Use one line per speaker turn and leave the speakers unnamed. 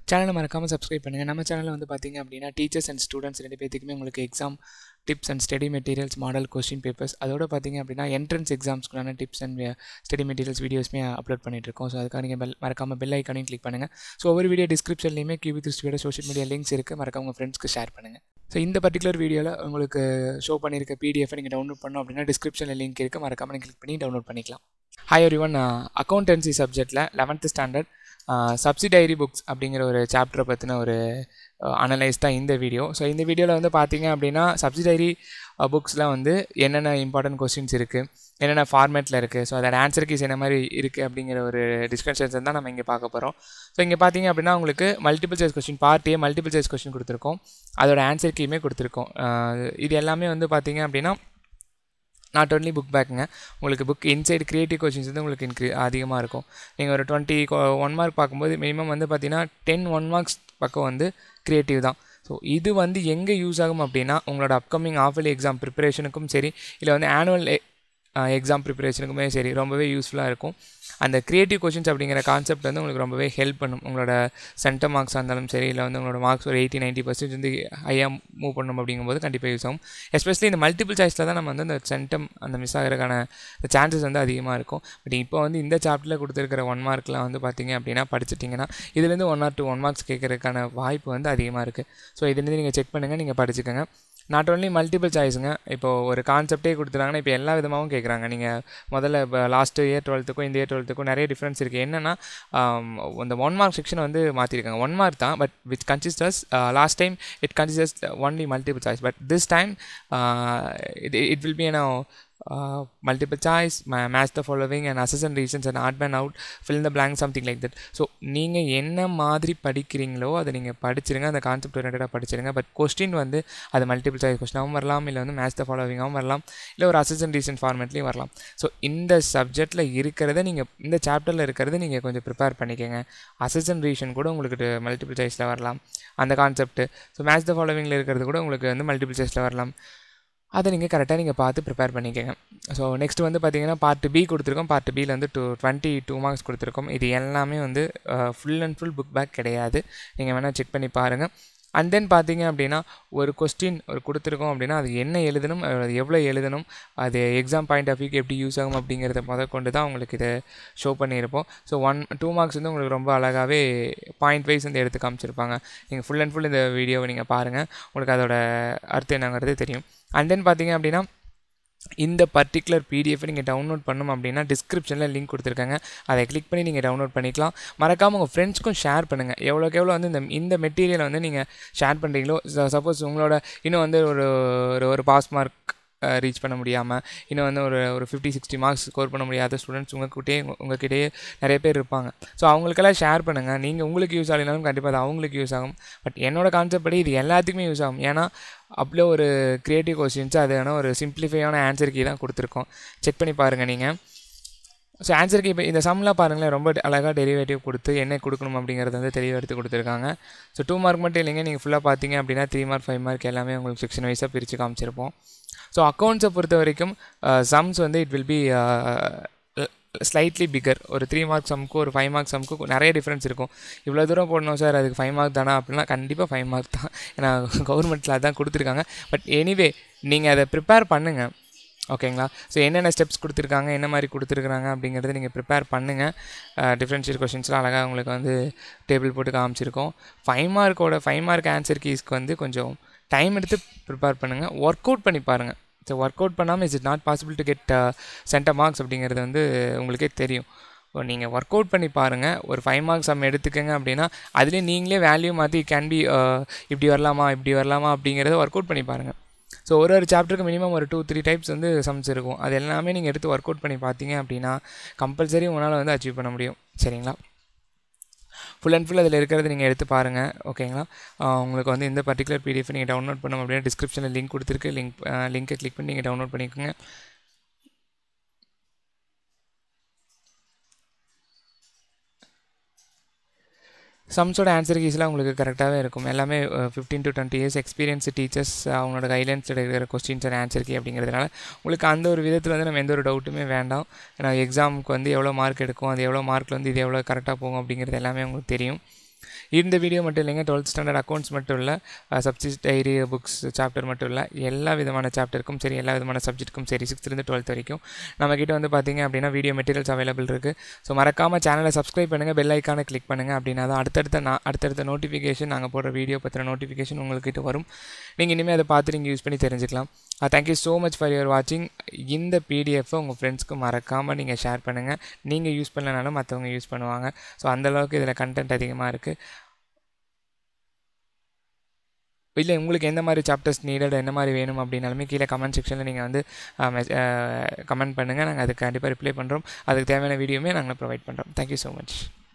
சேனலை மறக்காமல் சப்ஸ்கிரைப் பண்ணுங்கள் நம்ம சேனலில் வந்து பார்த்தீங்க அப்படின்னா டீச்சர்ஸ் அண்ட் ஸ்டூடெண்ட்ஸ் ரெண்டு பேத்துக்குமே உங்களுக்கு exam tips and study materials model question papers அதோட பார்த்தீங்க அப்படின்னா என்ட்ரன்ஸ் எக்ஸாம்ஸ்க்குள்ளான டிப்ஸ் அண்ட் ஸ்டடி மெட்டீரியல்ஸ் வீடியோஸ்மே அப்லோட் பண்ணிட்டு இருக்கோம் ஸோ அதுக்காக நீங்கள் பெல் மறக்காமல் பெல் ஐக்கானையும் கிளிக் பண்ணுங்கள் ஸோ ஒவ்வொரு வீடியோ டிஸ்கிரிப்ஷன்லையுமே கியூபி திருஷ்டியோட சோஷியல் மீடியா லிங்க்ஸ் இருக்குது மறக்காம உங்கள் ஃப்ரெண்ட்ஸ்க்கு ஷேர் பண்ணுங்கள் ஸோ இந்த பர்டிகுலர் வீடியோவில் உங்களுக்கு ஷோ பண்ணியிருக்க பிடிஎஃப் நீங்கள் டவுன்லோட் பண்ணோம் அப்படின்னா டிஸ்கிரிப்ஷனில் லிங்க் இருக்குது மறக்காமல் நீங்கள் கிளிக் பண்ணி டவுன்லோட் பண்ணிக்கலாம் ஹாய் எவ்ரி ஒன் அக்கௌண்டன்சி சப்ஜெக்ட்டில் லெவன்த்து ஸ்டாண்டர்ட் சப்சிடைரி புக்ஸ் அப்படிங்கிற ஒரு சாப்டரை பற்றின ஒரு அனலைஸ் தான் இந்த வீடியோ ஸோ இந்த வீடியோவில் வந்து பார்த்தீங்க அப்படின்னா சப்சிடைரி புக்ஸில் வந்து என்னென்ன இம்பார்ட்டன்ட் கொஸ்டின்ஸ் இருக்குது என்னென்ன ஃபார்மேட்டில் இருக்குது ஸோ அதோட ஆன்சர் கீஸ் என்ன மாதிரி இருக்குது அப்படிங்கிற ஒரு டிஸ்கஷன்ஸ் தான் நம்ம இங்கே பார்க்க போகிறோம் ஸோ இங்கே பார்த்தீங்க அப்படின்னா உங்களுக்கு multiple choice question part A multiple choice question கொடுத்துருக்கோம் அதோட ஆன்சர் கீயுமே கொடுத்துருக்கோம் இது எல்லாமே வந்து பார்த்தீங்க அப்படின்னா நாட் ஒன்லி புக் பேக்குங்க உங்களுக்கு புக் இன்சைடு க்ரியேட்டிவ் கொஷின்ஸ் வந்து உங்களுக்கு இன்க்ரீ அதிகமாக இருக்கும் நீங்கள் ஒரு டுவெண்ட்டி ஒன் மார்க் பார்க்கும்போது மினிமம் வந்து பார்த்தீங்கன்னா டென் ஒன் மார்க்ஸ் பக்கம் வந்து க்ரியேட்டிவ் தான் ஸோ இது வந்து எங்கே யூஸ் ஆகும் அப்படின்னா உங்களோட அப்கமிங் ஆஃபலி எக்ஸாம் ப்ரிப்பரேஷனுக்கும் சரி இல்லை வந்து ஆனுவல் எக்ஸாம் ப்ரிப்பரேஷனுக்குமே சரி ரொம்பவே யூஸ்ஃபுல்லாக இருக்கும் அந்த க்ரியேட்டிவ் கொஷின்ஸ் அப்படிங்கிற கான்செப்ட் வந்து உங்களுக்கு ரொம்பவே ஹெல்ப் பண்ணும் உங்களோட சென்டர் மார்க்ஸாக இருந்தாலும் சரி இல்லை வந்து உங்களோட மார்க்ஸ் ஒரு எயிட்டி நைன்ட்டி பர்சன்ட் வந்து ஹையாக மூவ் பண்ணணும் அப்படிங்கும்போது கண்டிப்பாக யூஸ் ஆகும் எஸ்பெஷலி இந்த மல்டிபிள் சாய்ஸில் தான் நம்ம வந்து அந்த சென்டம் அந்த மிஸ் ஆகிறதுக்கான சான்சஸ் வந்து அதிகமாக இருக்கும் பட் இப்போ வந்து இந்த சாப்டரில் கொடுத்துருக்கிற ஒன் மார்க்லாம் வந்து பார்த்தீங்க அப்படின்னா படிச்சிட்டிங்கன்னா இதுலேருந்து one or two one marks கேட்கறதுக்கான வாய்ப்பு வந்து அதிகமாக இருக்குது ஸோ இதுலேருந்து நீங்கள் செக் பண்ணுங்கள் நீங்கள் படிச்சுக்கோங்க நாட் ஓன்லி மல்டிபிள் சாய்ஸுங்க இப்போது ஒரு கான்செப்டே கொடுத்துட்டாங்கன்னா இப்போ எல்லா விதமாகவும் கேட்குறாங்க நீங்கள் முதல்ல இப்போ லாஸ்ட்டு இயர் டுவெல்த்துக்கும் இந்த இயர் டுவெல்த்துக்கும் நிறைய டிஃப்ரென்ஸ் இருக்குது என்னென்னா இந்த ஒன் மார்க் செக்ஷன் வந்து மாற்றிருக்காங்க ஒன் மார்க் தான் but which consists last time it consists only multiple choice but this time it it will be ஏன்னா uh, multiple choice, ma- match the following and assess and reasons and odd man out, fill in the blank something like that. So நீங்கள் என்ன மாதிரி படிக்கிறீங்களோ அதை நீங்கள் படிச்சிருங்க அந்த concept ஓரியன்டாக படிச்சிருங்க but question வந்து அது மல்டிபிள் சாய்ஸ் கொஸ்டினாகவும் வரலாம் இல்லை வந்து மேட்ச் த ஃபாலோவிங்காகவும் வரலாம் இல்லை ஒரு அசஸ் அண்ட் ரீசன் ஃபார்மேட்லேயும் வரலாம் ஸோ இந்த சப்ஜெக்ட்டில் இருக்கிறத நீங்கள் இந்த சாப்டரில் இருக்கிறத நீங்கள் கொஞ்சம் ப்ரிப்பேர் பண்ணிக்கோங்க அசஸ் அண்ட் ரீசன் கூட உங்களுக்கு மல்டிபிள் சாய்ஸில் வரலாம் அந்த கான்செப்ட் ஸோ மேட்ச் த ஃபாலோவிங்கில் இருக்கிறது கூட உங்களுக்கு வந்து மல்டிபிள் சாய்ஸில் வரலாம் அதை நீங்கள் கரெக்டாக நீங்கள் பார்த்து ப்ரிப்பேர் பண்ணிக்கோங்க ஸோ நெக்ஸ்ட் வந்து பார்த்தீங்கன்னா பார்ட் பி கொடுத்துருக்கோம் பார்ட் பியில் வந்து டூ டுவெண்ட்டி டூ மார்க்ஸ் கொடுத்துருக்கோம் இது எல்லாமே வந்து full and full book back கிடையாது நீங்கள் வேணால் செக் பண்ணி பாருங்கள் அண்ட் தென் பார்த்தீங்க அப்படின்னா ஒரு கொஸ்டின் ஒரு கொடுத்துருக்கோம் அப்படின்னா அது என்ன எழுதணும் அது எவ்வளோ எழுதணும் அது எக்ஸாம் பாயிண்ட் ஆஃப் வியூக்கு எப்படி யூஸ் ஆகும் அப்படிங்கிறத முத கொண்டு தான் உங்களுக்கு இதை ஷோ பண்ணியிருப்போம் ஸோ ஒன் டூ மார்க்ஸ் வந்து உங்களுக்கு ரொம்ப அழகாகவே பாயிண்ட் வைஸ் வந்து எடுத்து காமிச்சிருப்பாங்க நீங்கள் ஃபுல் அண்ட் ஃபுல் இந்த வீடியோவை நீங்கள் பாருங்கள் உங்களுக்கு அதோட அர்த்தம் என்னங்கிறது தெரியும் அண்ட் தென் பார்த்தீங்க அப்படின்னா இந்த பர்டிகுலர் பிடிஎஃப் நீங்கள் டவுன்லோட் பண்ணணும் அப்படின்னா டிஸ்கிரிப்ஷனில் லிங்க் கொடுத்துருக்காங்க அதை கிளிக் பண்ணி நீங்கள் டவுன்லோட் பண்ணிக்கலாம் மறக்காமல் உங்கள் ஃப்ரெண்ட்ஸ்க்கும் ஷேர் பண்ணுங்கள் எவ்வளோக்கு எவ்வளோ வந்து இந்த இந்த மெட்டீரியலை வந்து நீங்கள் ஷேர் பண்ணுறீங்களோ சப்போஸ் உங்களோட இன்னும் வந்து ஒரு ஒரு ஒரு பாஸ் மார்க் ரீச் பண்ண முடியாமல் இன்னும் வந்து ஒரு ஒரு ஃபிஃப்டி சிக்ஸ்டி மார்க்ஸ் ஸ்கோர் பண்ண முடியாத ஸ்டூடெண்ட்ஸ் உங்கள்கிட்டயே உங்கள்கிட்டயே நிறைய பேர் இருப்பாங்க ஸோ அவங்களுக்கெல்லாம் ஷேர் பண்ணுங்கள் நீங்கள் உங்களுக்கு யூஸ் ஆகலைனாலும் கண்டிப்பாக அது அவங்களுக்கு யூஸ் ஆகும் பட் என்னோட கான்செப்ட் படி இது எல்லாத்துக்குமே யூஸ் ஆகும் ஏன்னா அவ்வளோ ஒரு க்ரியேட்டிவ் கொஸ்டின்ஸ் அது வேணால் ஒரு சிம்பிளிஃபையான ஆன்சர் கீ தான் கொடுத்துருக்கோம் செக் பண்ணி பாருங்கள் நீங்கள் ஸோ ஆன்சருக்கு இப்போ இந்த சம்லாம் பாருங்களேன் ரொம்ப அழகாக டெரிவேட்டிவ் கொடுத்து என்ன கொடுக்கணும் அப்படிங்கிறத வந்து தெளிவாக எடுத்து கொடுத்துருக்காங்க ஸோ டூ மார்க் மட்டும் இல்லைங்க நீங்கள் ஃபுல்லாக பார்த்தீங்க அப்படின்னா த்ரீ மார்க் ஃபைவ் மார்க் எல்லாமே உங்களுக்கு செக்ஷன் வைஸாக பிரித்து காமிச்சிருப்போம் ஸோ அக்கௌண்ட்ஸை பொறுத்த வரைக்கும் சம்ஸ் வந்து it will be slightly bigger ஒரு த்ரீ மார்க் சம்க்கு ஒரு ஃபைவ் மார்க் சம்க்கு நிறைய டிஃப்ரென்ஸ் இருக்கும் இவ்வளோ தூரம் போடணும் சார் அதுக்கு ஃபைவ் மார்க் தானா அப்படின்னா கண்டிப்பாக ஃபைவ் மார்க் தான் ஏன்னா கவர்மெண்ட்டில் அதான் கொடுத்துருக்காங்க பட் எனிவே நீங்கள் அதை ப்ரிப்பேர் பண்ணுங்கள் ஓகேங்களா ஸோ என்னென்ன ஸ்டெப்ஸ் கொடுத்துருக்காங்க என்ன மாதிரி கொடுத்துருக்குறாங்க அப்படிங்கிறத நீங்கள் ப்ரிப்பேர் பண்ணுங்கள் டிஃப்ரென்ஷியல் கொஷின்ஸ்லாம் அழகாக உங்களுக்கு வந்து டேபிள் போட்டு காமிச்சிருக்கோம் ஃபைவ் மார்க்கோட ஃபைவ் மார்க் ஆன்சர் கீஸ்க்கு வந்து கொஞ்சம் டைம் எடுத்து ப்ரிப்பேர் பண்ணுங்கள் ஒர்க் அவுட் பண்ணி பாருங்கள் ஸோ ஒர்க் அவுட் பண்ணாமல் is it not possible to get centre marks அப்படிங்கிறது வந்து உங்களுக்கே தெரியும் நீங்கள் ஒர்க் அவுட் பண்ணி பாருங்கள் ஒரு ஃபைவ் மார்க்ஸ் நம்ம எடுத்துக்கங்க அப்படின்னா அதுலேயே நீங்களே வேல்யூ மாற்றி கேன் பி இப்படி வரலாமா இப்படி வரலாமா அப்படிங்கிறத ஒர்க் அவுட் பண்ணி பாருங்கள் ஸோ ஒரு ஒரு சாப்டருக்கு மினிமம் ஒரு டூ த்ரீ டைப்ஸ் வந்து சம்ஸ் இருக்கும் அது எல்லாமே நீங்கள் எடுத்து ஒர்க் அவுட் பண்ணி பார்த்தீங்க அப்படின்னா கம்பல்சரி உங்களால் வந்து அச்சீவ் பண்ண முடியும் சரிங்களா ஃபுல் அண்ட் ஃபுல் அதில் இருக்கிறத நீங்கள் எடுத்து பாருங்கள் ஓகேங்களா உங்களுக்கு வந்து இந்த பர்டிகுலர் பிடிஎஃப் நீங்கள் டவுன்லோட் பண்ணணும் அப்படின்னா டிஸ்கிரிப்ஷனில் லிங்க் கொடுத்துருக்கு லிங்க் லிங்க்கை கிளிக் பண்ணி நீங்கள் டவுன்லோட் பண்ணிக்கோங்க சம்ஸோட ஆன்சர் கீஸ்லாம் உங்களுக்கு கரெக்டாகவே இருக்கும் எல்லாமே fifteen to twenty years experience teachers அவங்களோட கைட்லைன்ஸ் இருக்கிற கொஸ்டின்ஸ் அண்ட் ஆன்சர் கீ அப்படிங்கிறதுனால உங்களுக்கு அந்த ஒரு விதத்தில் வந்து நம்ம எந்த ஒரு டவுட்டுமே வேண்டாம் ஏன்னா எக்ஸாமுக்கு வந்து எவ்வளோ மார்க் எடுக்கும் அது எவ்வளோ மார்க்கில் வந்து இது எவ்வளோ கரெக்டாக போகும் அப்படிங்கிறது எல்லாமே உங்களுக்கு தெரியும் இந்த வீடியோ மட்டும் இல்லைங்க டுவெல்த் ஸ்டாண்டர்ட் அக்கௌண்ட்ஸ் மட்டும் இல்லை சப்ஜெக்ட் புக்ஸ் சாப்டர் மட்டும் இல்லை எல்லா விதமான சாப்டருக்கும் சரி எல்லா விதமான சப்ஜெக்ட்டுக்கும் சரி சிக்ஸ்த்லேருந்து டுவெல்த் வரைக்கும் நம்மக்கிட்ட வந்து பார்த்தீங்க அப்படின்னா வீடியோ மெட்டீரியல்ஸ் அவைலபிள் இருக்குது ஸோ மறக்காமல் சேனலை சப்ஸ்கிரைப் பண்ணுங்கள் பெல் ஐக்கானை கிளிக் பண்ணுங்கள் அப்படின்னா தான் அடுத்தடுத்த நான் அடுத்தடுத்த நோட்டிஃபிகேஷன் நாங்கள் போடுற வீடியோ பற்றின நோட்டிஃபிகேஷன் உங்கள்கிட்ட வரும் நீங்கள் இனிமேல் அதை பார்த்து நீங்கள் யூஸ் பண்ணி தெரிஞ்சுக்கலாம் thank you so much for your வாட்சிங் இந்த பிடிஎஃப்பை உங்கள் ஃப்ரெண்ட்ஸ்க்கு மறக்காமல் நீங்கள் ஷேர் பண்ணுங்கள் நீங்கள் யூஸ் பண்ணலனாலும் மற்றவங்க யூஸ் பண்ணுவாங்க ஸோ அந்தளவுக்கு இதில் கண்டென்ட் அதிகமாக இருக்குது இல்லை உங்களுக்கு எந்த மாதிரி சாப்டர்ஸ் நீடட் என்ன மாதிரி வேணும் அப்படின்னாலுமே கீழே கமெண்ட் செக்ஷனில் நீங்கள் வந்து கமெண்ட் பண்ணுங்கள் நாங்கள் அதுக்கு கண்டிப்பாக ரிப்ளை பண்ணுறோம் அதுக்கு தேவையான வீடியோமே நாங்கள் ப்ரொவைட் பண்ணுறோம் தேங்க்யூ ஸோ மச்